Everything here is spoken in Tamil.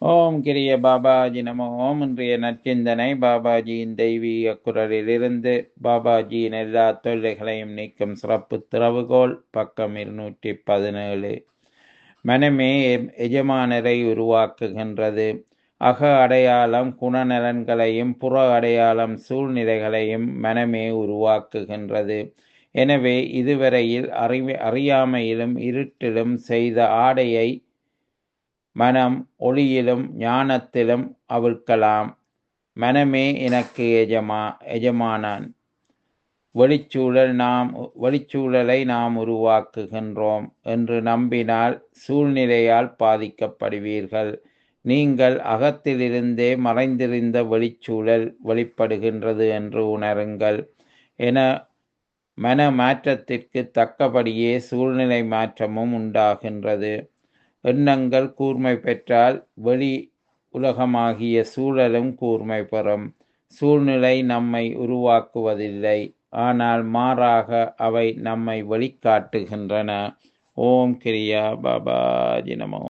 ஓம் கிரிய பாபாஜி நமோ ஓம் இன்றைய நற்சிந்தனை பாபாஜியின் தெய்வீக குரலிலிருந்து பாபாஜியின் எல்லா தொல்லைகளையும் நீக்கும் சிறப்பு திறவுகோல் பக்கம் இருநூற்றி பதினேழு மனமே எ- எஜமானரை உருவாக்குகின்றது அக அடையாளம் குணநலன்களையும் புற அடையாளம் சூழ்நிலைகளையும் மனமே உருவாக்குகின்றது எனவே இதுவரையில் அறிவி அறியாமையிலும் இருட்டிலும் செய்த ஆடையை மனம் ஒளியிலும் ஞானத்திலும் அவிழ்க்கலாம் மனமே எனக்கு எஜமா எஜமானான் வெளிச்சூழல் நாம் வெளிச்சூழலை நாம் உருவாக்குகின்றோம் என்று நம்பினால் சூழ்நிலையால் பாதிக்கப்படுவீர்கள் நீங்கள் அகத்திலிருந்தே மறைந்திருந்த வெளிச்சூழல் வெளிப்படுகின்றது என்று உணருங்கள் என மன மாற்றத்திற்கு தக்கபடியே சூழ்நிலை மாற்றமும் உண்டாகின்றது எண்ணங்கள் கூர்மை பெற்றால் வெளி உலகமாகிய சூழலும் கூர்மை பெறும் சூழ்நிலை நம்மை உருவாக்குவதில்லை ஆனால் மாறாக அவை நம்மை வெளிக்காட்டுகின்றன ஓம் கிரியா பாபாஜி நமோ